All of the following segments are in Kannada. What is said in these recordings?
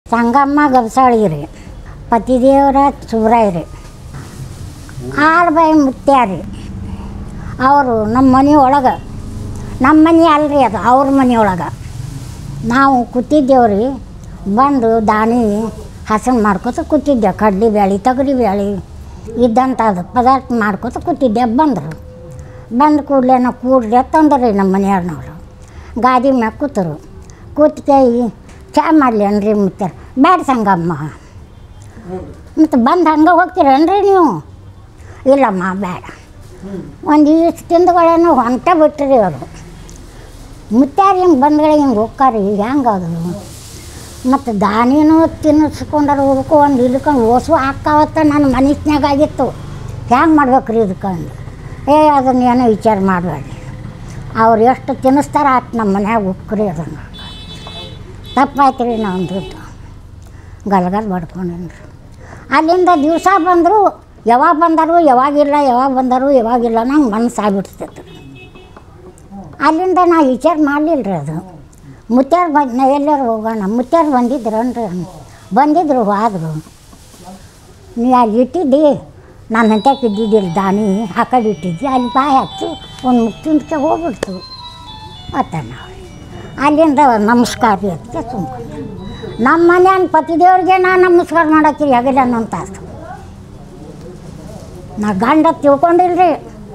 ಸಂಗಮ್ಮ ಗಬಸಾಳಿ ರೀ ಪತಿದೇವರ ಸುಬ್ರಾಯ್ ರೀ ಆಳ್ಬಾಯಿ ಮುತ್ಯಾರಿ ಅವರು ನಮ್ಮ ಮನೆ ಒಳಗೆ ನಮ್ಮ ಮನೆ ಅಲ್ರಿ ಅದು ಅವ್ರ ಮನೆ ಒಳಗೆ ನಾವು ಕೂತಿದ್ದೇವ್ರಿ ಬಂದು ದಾಣಿ ಹಸನ್ ಮಾಡ್ಕೊತ ಕೂತಿದ್ದೆ ಕಡ್ಲಿ ಬ್ಯಾಳಿ ತೊಗರಿ ಬ್ಯಾಳಿ ಇದ್ದಂಥದ್ದು ಪದಾರ್ಥ ಮಾಡ್ಕೊತ ಕೂತಿದ್ದೆ ಬಂದರು ಬಂದ ಕೂಡಲೇ ನಾವು ಕೂಡ್ರೆ ತಂದ್ರಿ ನಮ್ಮ ಮನೆಯವ್ರನವ್ರು ಗಾದಿ ಮ್ಯಾಗ ಕೂತರು ಕೂತ್ಕೈ ಚಾ ಮಾಡಲಿ ಅನ್ರಿ ಮುತ್ಯಾರ ಬ್ಯಾಡ ಸಂಗಮ್ಮ ಮತ್ತು ಬಂದು ಹಂಗೆ ಹೋಗ್ತೀರೇನ್ರಿ ನೀವು ಇಲ್ಲಮ್ಮ ಬೇಡ ಒಂದು ಇಷ್ಟು ತಿಂದುಗಳೇನು ಹೊಂಟ ಬಿಟ್ರಿ ಅವರು ಮುತ್ಯಾರು ಹಿಂಗೆ ಬಂದ್ಗಳೇ ಹಿಂಗೆ ಹೋಗ್ತಾರೆ ಹೆಂಗೆ ಅದು ಮತ್ತು ದಾನಿನೂ ತಿನ್ನಿಸ್ಕೊಂಡಾರ ಹೋಗ್ಬೇಕು ಒಂದು ಇಳ್ಕೊಂಡು ಓಸು ಹಾಕಾವತ್ತ ನನ್ನ ಮನಸ್ನ್ಯಾಗ ಆಗಿತ್ತು ಹ್ಯಾಂಗೆ ಮಾಡ್ಬೇಕ್ರಿ ಇದಕ್ಕಂದು ಏ ಅದನ್ನ ಏನೋ ವಿಚಾರ ಮಾಡಬೇಡಿ ಅವ್ರು ಎಷ್ಟು ತಿನ್ನಿಸ್ತಾರ ಅಷ್ಟು ನಮ್ಮ ಮನ್ಯಾಗ ಉಕ್ಕ್ರಿ ಅದನ್ನು ತಪ್ಪಾಯ್ತು ರೀ ನಾವು ದುಡ್ಡು ಗಲ್ಗಲ್ ಬಡ್ಕೊಂಡೇನ್ರಿ ಅಲ್ಲಿಂದ ದಿವಸ ಬಂದರು ಯಾವಾಗ ಬಂದರು ಯಾವಾಗಿಲ್ಲ ಯಾವಾಗ ಬಂದರು ಯಾವಾಗಿಲ್ಲ ನಂಗೆ ಮನಸ್ಸು ಆಗ್ಬಿಡ್ತೈತೆ ಅಲ್ಲಿಂದ ನಾ ವಿಚಾರ ಮಾಡಲಿಲ್ಲ ರೀ ಅದು ಮುತ್ಯಾರು ಬಂದು ನಾ ಎಲ್ಲರೂ ಹೋಗೋಣ ಮುತ್ಯಾರು ಬಂದಿದ್ರನ್ರಿ ಬಂದಿದ್ರು ಹೋದ್ರು ನೀ ಅಲ್ಲಿ ಇಟ್ಟಿದ್ದಿ ನಾನು ಹಂತ್ಯಾಕೆ ಇದ್ದಿದ್ದಿಲ್ಲ ದಾನಿ ಆ ಕಡೆ ಇಟ್ಟಿದ್ದಿ ಅಲ್ಲಿ ಬಾಯಿ ಹಾಕ್ತು ಒಂದು ಮುಕ್ತಿಂದಕ್ಕೆ ಹೋಗ್ಬಿಡ್ತು ಅತ್ತ ನಾವು ಅಲ್ಲಿಂದ ನಮಸ್ಕಾರ ರೀ ಅದಕ್ಕೆ ಸುಮ್ಕೊಂಡೆ ನಮ್ಮ ಮನ್ಯಾನ ಪತಿದೇವ್ರಿಗೆ ನಾ ನಮಸ್ಕಾರ ಮಾಡತ್ತೀರಿ ಹಗಲ ಅನ್ನೊಂದು ತಾಸು ನಾ ಗಂಡ ತಿಳ್ಕೊಂಡಿಲ್ರಿ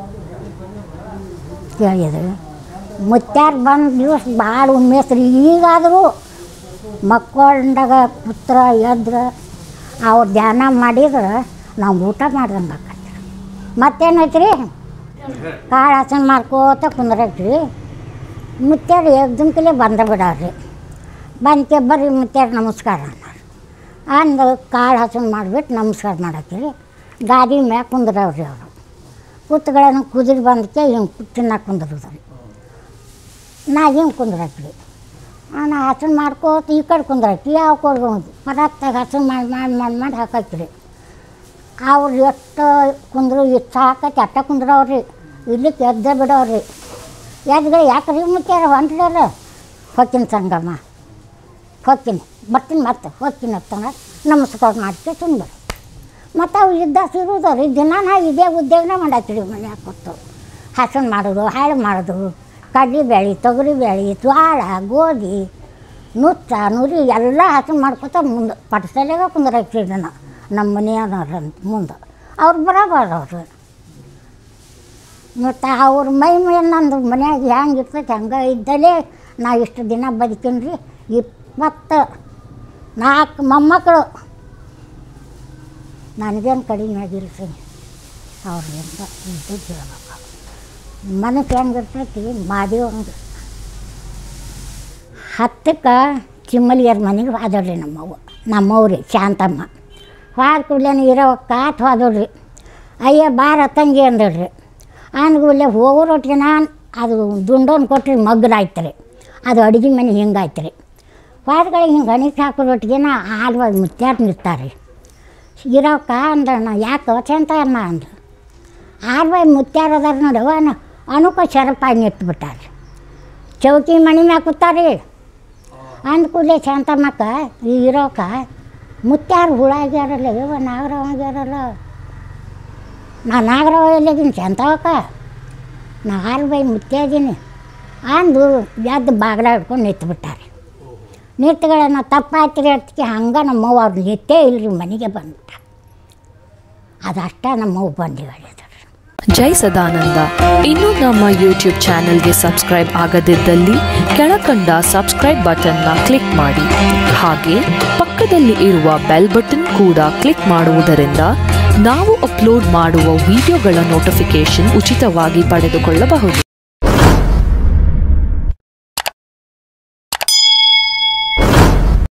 ಕೇಳಿದ್ರು ಮುತ್ಯಾರು ಬಂದ ದಿವಸ ಭಾಳ ಉಮ್ಮೇಸ್ರಿ ಈಗಾದರೂ ಮಕ್ಕೊಂಡಾಗ ಪುತ್ರ ಎದ್ರ ಅವ್ರು ಧ್ಯಾನ ಮಾಡಿದ್ರೆ ನಾವು ಊಟ ಮಾಡ್ದಂಗೆ ಆಕತ್ರಿ ಮತ್ತೇನೈತ್ರಿ ಕಾಳು ಹಸನ್ ಮಾಡ್ಕೋತ ಕುಂದ್ರಕ್ರಿ ಮುತ್ಯಾರು ಎಗ್ದಂಕಲೇ ಬಂದ ಬಿಡವ್ರಿ ಬಂದ್ಕೆ ಬರ್ರಿ ಮುತ್ಯಾರು ನಮಸ್ಕಾರ ಅನ್ನೋರು ಅಂದು ಕಾಳು ಹಸನ್ ಮಾಡಿಬಿಟ್ಟು ನಮಸ್ಕಾರ ಮಾಡತ್ತೀರಿ ಗಾದಿ ಮ್ಯಾಗ ಕುಂದ್ರವ್ರಿ ಅವರು ಕೂತ್ಗಳನ್ನ ಕುದುರೆ ಬಂದಕ್ಕೆ ಹಿಂಗೆ ತಿನ್ನಕ್ಕೆ ಕುಂದ್ರದ್ರಿ ನಾ ಹಿಂಗೆ ಕುಂದ್ರಕ್ರಿ ನಾ ಹಸನ್ ಮಾಡ್ಕೋತ ಈ ಕಡೆ ಕುಂದ್ರಕ್ರಿ ಯಾವ ಕೊಡ್ಬೋದು ಪದಾರ್ಥಾಗ ಹಸನ್ ಮಾಡಿ ಮಾಡಿ ಮಾಡಿ ಮಾಡಿ ಹಾಕೈತ್ರಿ ಅವ್ರು ಎಷ್ಟು ಕುಂದ್ರು ಇಷ್ಟು ಹಾಕೈತಿ ಅಟ್ಟ ಕುಂದ್ರವ್ರಿ ಇಲ್ಲಿಕ್ಕೆ ಎದ್ದ ಬಿಡವ್ರಿ ಎದ್ಗಳು ಯಾಕ್ರಿ ಮುತ್ಯಾರ ಹೊಂಟ್ರಲ್ಲ ಹೊಕ್ಕಿನ ಸಂಗಮ್ಮ ಹೋಗ್ತೀನಿ ಬರ್ತೀನಿ ಮತ್ತೆ ಹೋಗ್ತೀನಿ ಅಂತಂದ್ರೆ ನಮಸ್ಕಾರ ಮಾಡ್ಕೆ ತುಂಬಿರಿ ಮತ್ತು ಅವು ಇದ್ದ ಸಿರುದವ್ರಿ ದಿನ ನಾ ಇದೇ ಉದ್ಯೋಗನ ಮಾಡತ್ತೀವಿ ಮನ್ಯಾಗ ಕೂತು ಹಸನ್ ಮಾಡೋದು ಹಾಳು ಮಾಡೋದು ಕಡ್ಲಿ ಬೇಳೆ ತೊಗರಿ ಬೇಳೆ ಜ್ವಾಳ ಗೋಧಿ ನುಚ್ಚ ನುರಿ ಎಲ್ಲ ಹಸನ್ ಮಾಡ್ಕೊತ ಮುಂದೆ ಪಟಸಲೆಗ ಕುಂದ್ರಾಕ್ತೀವಿ ನಾನು ನಮ್ಮ ಮನೆಯವ್ರ ಮುಂದೆ ಅವ್ರು ಬರೋಬಾರ್ದು ಅವರು ಮತ್ತು ಅವ್ರ ಮೈ ಮೇಲೆ ನಂದು ಮನ್ಯಾಗ ಹೆಂಗೆ ಇರ್ತೈತೆ ಹಂಗೆ ಇದ್ದಲೇ ನಾ ಇಷ್ಟು ದಿನ ಬದುಕೀನಿ ರೀ ಇಪ್ಪತ್ತು ನಾಲ್ಕು ಮೊಮ್ಮಕ್ಕಳು ನನಗೇನು ಕಡಿಮೆ ಆಗಿಲ್ಲ ರೀ ಅವ್ರಿಂದ ಇದ್ದದ್ದು ಹೇಳ್ಬೇಕು ಮನಸ್ಸು ಹೆಂಗಿರ್ತೈತಿ ಮಾದೇವ್ ಹಂಗೆ ಹತ್ತಕ್ಕೆ ಚಿಮ್ಮಲಿಯರ ಮನೆಗೆ ಹೋದಳ್ರಿ ನಮ್ಮವ್ವ ನಮ್ಮವ್ರಿ ಶಾಂತಮ್ಮ ಹೋದ ಕೂಡಲೇ ಇರೋ ಕಾಟ್ ಹೋದಳ್ರಿ ಅಯ್ಯ ಬಾರ ತಂಗಿ ಅಂದಳ್ರಿ ಅಂದ್ಕೂಡಲೇ ಹೋಗೋರೊಟ್ಟಿಗೆ ನಾನು ಅದು ದುಂಡೋನ್ ಕೊಟ್ರಿ ಮಗ್ಗಲಾಯ್ತು ರೀ ಅದು ಅಡುಗೆ ಮನೆ ಹಿಂಗಾಯ್ತು ರೀ ಹೋದ್ಗಳಿಗೆ ಹಿಂಗೆ ಗಣಿತ ಹಾಕೋರೊಟ್ಟಿಗೆ ನಾ ಆಲ್ವಾಗಿ ಮುತ್ಯಾರ ನಿಲ್ತಾರೆ ಇರೋಕ್ಕ ಅಂದಣ್ಣ ಯಾಕೆ ಚಂತ ಅನ್ನ ಅಂದ ಆಲ್ವಾಯಿ ಮುತ್ಯಾರ ಅದಾರ ನೋಡವ ಅನು ಅನುಕ ಶರಪಾಯಿ ನಿಟ್ಬಿಟ್ಟಾರೆ ಚೌಕಿ ಮಣಿ ಮ್ಯಾಗ ಕೂತಾರಿ ಅಂದ ಕೂಡಲೇ ಶಾಂತಮ್ಮಕ್ಕ ಈ ಇರೋಕ ಮುತ್ಯಾರು ಹುಳ ಆಗ್ಯಾರಲ್ಲ ಇವ ನಾಗರಾವ ಆಗ್ಯಾರಲ್ಲ ನಾ ನಾಗರಾವ ಎಲ್ಲಿದ್ದೀನಿ ಶಾಂತವಕ್ಕ ನಾ ಆರು ಬೈ ಮುತ್ಯ ಇದೀನಿ ಅಂದು ಎದ್ದು ಬಾಗಿಲ ಹಿಡ್ಕೊಂಡು ನಿಂತ್ಬಿಟ್ಟಾರೆ ನಿಂತ್ಗಳನ್ನ ತಪ್ಪಾಯ್ತು ಅದಕ್ಕೆ ಹಂಗೆ ನಮ್ಮವ್ವ ಅವ್ರು ನಿತ್ತೇ ಇಲ್ರಿ ಮನೆಗೆ ಬಂದ್ಬಿಟ್ಟ ಅದಷ್ಟ ನಮ್ಮವ್ವ ಬಂದು ಹೇಳಿದ್ರು ಜೈ ಸದಾನಂದ ಇನ್ನೂ ನಮ್ಮ ಯೂಟ್ಯೂಬ್ ಚಾನೆಲ್ಗೆ ಸಬ್ಸ್ಕ್ರೈಬ್ ಆಗದಿದ್ದಲ್ಲಿ ಕೆಳಕಂಡ ಸಬ್ಸ್ಕ್ರೈಬ್ ಬಟನ್ನ ಕ್ಲಿಕ್ ಮಾಡಿ ಹಾಗೆ ಪಕ್ಕದಲ್ಲಿ ಇರುವ ಬೆಲ್ ಬಟನ್ ಕೂಡ ಕ್ಲಿಕ್ ಮಾಡುವುದರಿಂದ ನಾವು ಅಪ್ಲೋಡ್ ಮಾಡುವ ವಿಡಿಯೋಗಳ ನೋಟಿಫಿಕೇಶನ್ ಉಚಿತವಾಗಿ ಪಡೆದುಕೊಳ್ಳಬಹುದು